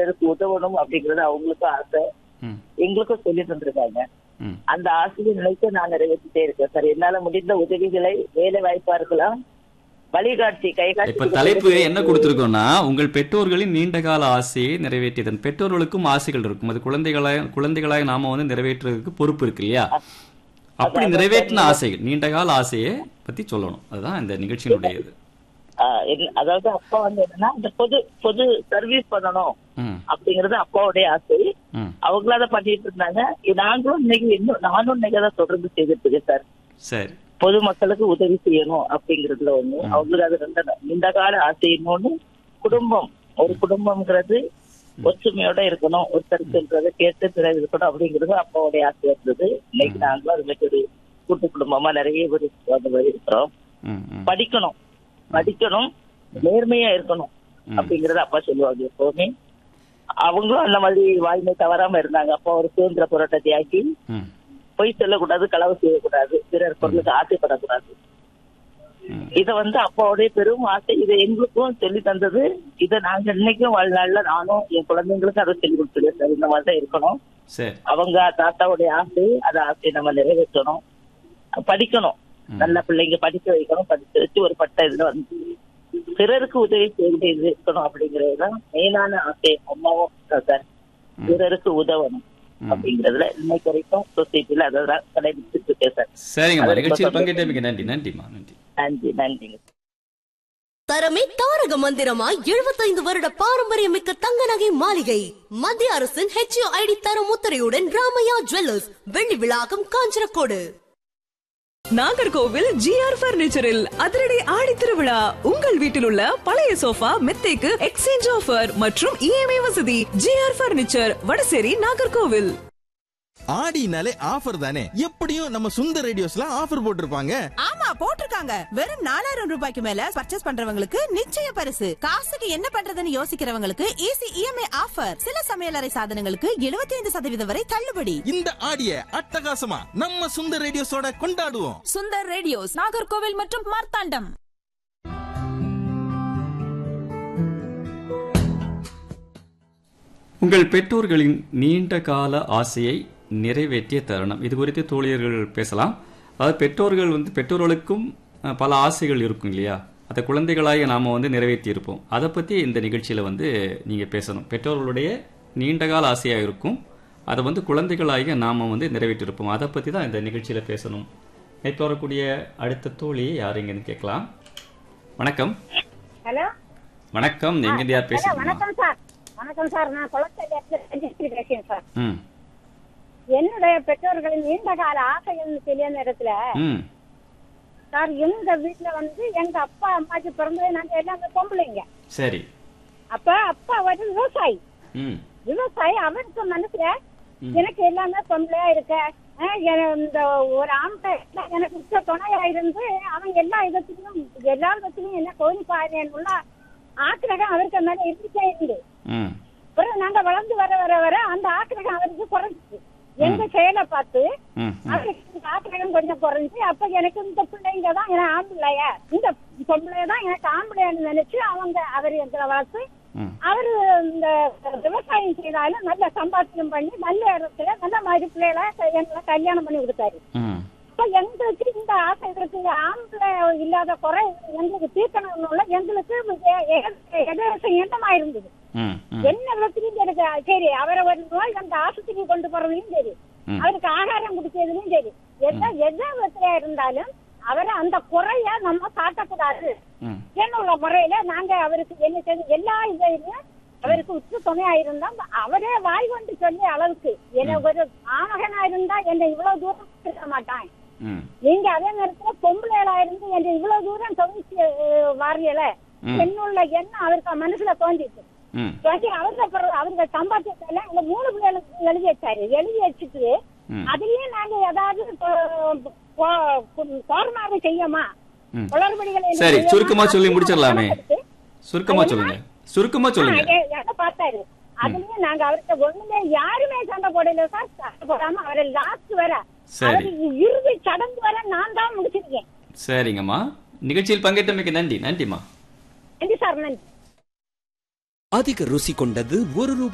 பிறருக்கு உதவணும் அப்படிங்கறது அவங்களுக்கும் ஆசை ம் எங்களுக்கும் சொல்லி தந்திருக்காங்க ம் அந்த ஆசையை நினைத்து நான் நிறைவேற்றிட்டே இருக்கேன் சார் என்னால முடிந்த உதவிகளை வேலை வாய்ப்பா இருக்கலாம் வழிகாட்டி இப்ப கைகாட்டி தலைப்பு என்ன கொடுத்திருக்கோம்னா உங்கள் பெற்றோர்களின் நீண்டகால ஆசையை நிறைவேற்றியதன் பெற்றோர்களுக்கும் ஆசைகள் இருக்கும் அது குழந்தைகளாய் குழந்தைகளாய் நாம வந்து நிறைவேற்றுறதுக்கு பொறுப்பு இருக்கு இல்லையா அப்படி நிறைவேற்றின ஆசைகள் நீண்டகால ஆசையை பத்தி சொல்லணும் அதுதான் இந்த நிகழ்ச்சியினுடைய இது ஆஹ் என்ன- அதாவது அப்பா வந்து என்னன்னா இந்த பொது பொது சர்வீஸ் பண்ணணும் ம் அப்படிங்கறது அப்பாவுடைய ஆசை ம் அவங்களும் அதை பண்ணிட்டு இருந்தாங்க நாங்களும் இன்னைக்கு இன்னும் நானும் இன்னைக்கு அதை தொடர்ந்து செய்துட்டு இருக்கேன் சார் சரி பொது மக்களுக்கு உதவி செய்யணும் அப்படிங்கறதுல ஒண்ணு அவங்களுக்கு அது ரெண்டு நீண்ட கால ஆசை இன்னொன்னு குடும்பம் ஒரு குடும்பம்ங்கிறது ஒற்றுமையோட இருக்கணும் ஒருத்தர் சொல்றதை கேட்டு பிறகு இருக்கணும் அப்படிங்கிறது அப்பாவுடைய ஆசையா இருந்தது இன்னைக்கு நாங்களும் அது மாதிரி ஒரு கூட்டு குடும்பமா நிறைய பேர் அந்த மாதிரி இருக்கிறோம் ம் ம் படிக்கணும் படிக்கணும் நேர்மையா இருக்கணும் ம். அப்படிங்கறத அப்பா சொல்லுவாங்க எப்பவுமே அவங்களும் அந்த மாதிரி வாய்மை தவறாம இருந்தாங்க அப்பா ஒரு சுதந்திர போராட்ட தியாகி ம் பொய் சொல்லக்கூடாது களவு செய்யக்கூடாது பிறர் பொருளுக்கு ஆசைப்படக்கூடாது ம் இத வந்து அப்பாவுடைய பெரும் ஆசை இதை எங்களுக்கும் சொல்லி தந்தது இதை நாங்க இன்னைக்கும் வாழ்நாள்ல நானும் என் குழந்தைங்களுக்கும் அதை சொல்லி கொடுத்துருக்கேன் சார் இந்த மாதிரி தான் இருக்கணும் சரி அவங்க தாத்தாவுடைய ஆசை அந்த ஆசையை நம்ம நிறைவேற்றணும் படிக்கணும் நல்ல பிள்ளைங்க படிக்க வைக்கணும் படிக்க வச்சு ஒரு பட்ட இதுல வந்து பிறருக்கு உதவி செய்து இருக்கணும் அப்படிங்கறதுதான் மெயினான ஆசை அம்மாவும் தான் சார் பிறருக்கு உதவணும் அப்படிங்கறதுல இன்னைக்கு வரைக்கும் சொசைட்டில அதை தான் கடைபிடிச்சிட்டு இருக்கேன் சார் சரிங்கம்மா அது ரொம்ப நிகழ்ச்சியில் சந்தோஷம். பங்கேற்றமைக்கு நன்றி நன்றிம்மா நன்றி நன்றி நன்றிங்க தரமே தாரக மந்திரமாய் எழுபத்தைந்து வருட பாரம்பரியமிக்க தங்க நகை மாளிகை மத்திய அரசின் ஹெச்ஓ ஐடி தரம் முத்திரையுடன் ராமையா ஜுவல்லர்ஸ் வெள்ளி விழாக்கம் காஞ்சனக்கோடு நாகர்கோவில் ஜிஆர் பர்னிச்சரில் அதிரடி ஆடி திருவிழா உங்கள் வீட்டில் உள்ள பழைய சோஃபா மெத்தைக்கு எக்ஸ்சேஞ்ச் ஆஃபர் மற்றும் இஎம்ஐ வசதி ஜிஆர் பர்னிச்சர் வடசேரி நாகர்கோவில் ஆடினாலே ஆஃபர் தானே எப்படியும் நம்ம சுந்தர் ரேடியோஸ்ல ஆஃபர் போட்டிருப்பாங்க ஆமா போட்டிருக்காங்க வெறும் நாலாயிரம் ரூபாய்க்கு மேல பர்ச்சேஸ் பண்றவங்களுக்கு நிச்சய பரிசு காசுக்கு என்ன பண்றதுன்னு யோசிக்கிறவங்களுக்கு ஈஸி இஎம்ஐ ஆஃபர் சில சமையலறை சாதனங்களுக்கு 75% சதவீதம் வரை தள்ளுபடி இந்த ஆடிய அட்டகாசமா நம்ம சுந்தர் ரேடியோஸோட கொண்டாடுவோம் சுந்தர் ரேடியோஸ் நாகர்கோவில் மற்றும் மார்த்தாண்டம் உங்கள் பெற்றோர்களின் நீண்ட கால ஆசையை நிறைவேற்றிய தருணம் இது குறித்து தோழியர்கள் பேசலாம் அதாவது பெற்றோர்கள் வந்து பெற்றோர்களுக்கும் அஹ், பல ஆசைகள் இருக்கும் இல்லையா அதை குழந்தைகளாக நாம் வந்து நிறைவேற்றி இருப்போம் அதை பற்றி இந்த நிகழ்ச்சியில் வந்து நீங்கள் பேசணும் பெற்றோர்களுடைய நீண்டகால ஆசையாக இருக்கும் அதை வந்து குழந்தைகளாக நாம் வந்து நிறைவேற்றியிருப்போம் அதை பற்றி தான் இந்த நிகழ்ச்சியில் பேசணும் நேற்று வரக்கூடிய அடுத்த தோழி யார் எங்கன்னு கேட்கலாம் வணக்கம் ஹலோ வணக்கம் எங்கேருந்து யார் பேசுறீங்க வணக்கம் சார் வணக்கம் சார் நான் குளச்சேரி பேசுறேன் சார் ம் என்னுடைய பெற்றோர்களின் நீண்ட கால ஆசைகள்னு தெரிய நேரத்துல ம் சார் எங்க வீட்டுல வந்து எங்க அப்பா அம்மாக்கு பிறந்தது நாங்க எல்லாமே பொம்பளைங்க சரி அப்ப அப்பா வந்து விவசாயி ம் விவசாயி அவருக்கு மனசுல எனக்கு எல்லாமே பொம்பளையா இருக்க அஹ் என- இந்த ஒரு ஆம்பளை எல்லாம் எனக்கு உச்ச துணையா இருந்து அவன் எல்லா விதத்திலும் எல்லா விதத்திலும் என்ன கோணிப்பாருன்னு ஆக்கிரகம் அவருக்கு மேல இருந்துச்சே இருந்து ம் அப்புறம் நாங்க வளர்ந்து வர வர வர அந்த ஆக்கிரகம் அவருக்கு குறைஞ்சிச்சு எங்க செயலை பார்த்து ம் ம். அவருக்கு இந்த ஆக்கிரகம் கொஞ்சம் குறைஞ்சு அப்ப எனக்கு இந்த பிள்ளைங்க தான் எனக்கு ஆம்பளைய இந்த பொம்பளைய தான் எனக்கு ஆம்பளைன்னு நினைச்சு அவங்க அவர் எங்களை வளர்த்து ம் அவரு இந்த விவசாயம் செய்தாலும் நல்ல சம்பாத்தியம் பண்ணி நல்ல இடத்துல நல்ல மாதிரி பிள்ளைகளை எங்களை கல்யாணம் பண்ணி கொடுத்தாரு ம் அப்ப எங்களுக்கு இந்த ஆசை இருக்கு ஆம்பளை இல்லாத குறை எங்களுக்கு தீர்க்கணும்னு எங்களுக்கு எ- எ- எதிர்ப்பு எண்ணமா இருந்தது ம் ம் என்ன விதத்திலையும் எனக்கு சரி அவரை ஒரு நோய் அந்த ஆஸ்பத்திரி கொண்டு போறதுலயும் சரி ம். அவருக்கு ஆகாரம் குடிக்கிறதுலயும் சரி எந்த எந்த விதத்துல இருந்தாலும் அவரை அந்த குறைய நம்ம காட்டக்கூடாது ம் என்னுள்ள முறையில நாங்க அவருக்கு என்ன செய்து எல்லா இதையும் அவருக்கு உற்று துணையா இருந்தா அவரே வாய் கொண்டு சொல்லி அளவுக்கு என்ன ஒரு ஆமகனா இருந்தா என்னை இவ்வளவு தூரம் இருக்க மாட்டான் ம் நீங்க அதே நேரத்துல பொம்பளைகளா இருந்து என்னை இவ்வளவு தூரம் துவைச்சு வாரியல ம். என்னுள்ள எண்ணம் அவருக்கு மனசுல தோண்டிட்டு ம் சொல்லி அவருக்கு பிறகு அவருக்கு சம்பாத்தியத்தை எல்லாம் இந்த மூணு பிள்ளைகளுக்கு எழுதி வச்சாரு எழுதி வச்சுட்டு ம். அதுலயே நாங்க ஏதாவது கோரமாக செய்யமா ம். குளறுபடிகளை என்ன சரி செய்யமா? சுருக்கமா சொல்லி அப்படின்னு முடிச்சிடலாமே கணக்கெடுத்து, சுருக்கமா சொல்லுங்க சுருக்கமா சொல்லுங்க ஆ, எ- எதை பார்த்தாரு அதுலயே நாங்க அவர்கிட்ட ஒண்ணுமே யாருமே சண்டை போடல சார் சண்டை போடாம அவரை லாஸ்ட் வர சரி. அவரு இறுதி சடங்கு வர நான் தான் முடிச்சிருக்கேன் சரிங்கம்மா நிகழ்ச்சியில் பங்கேற்றமைக்கு நன்றி நன்றிம்மா நன்றி சார் நன்றி அதிக ருசி கொண்டது ஒரு ரூபாய்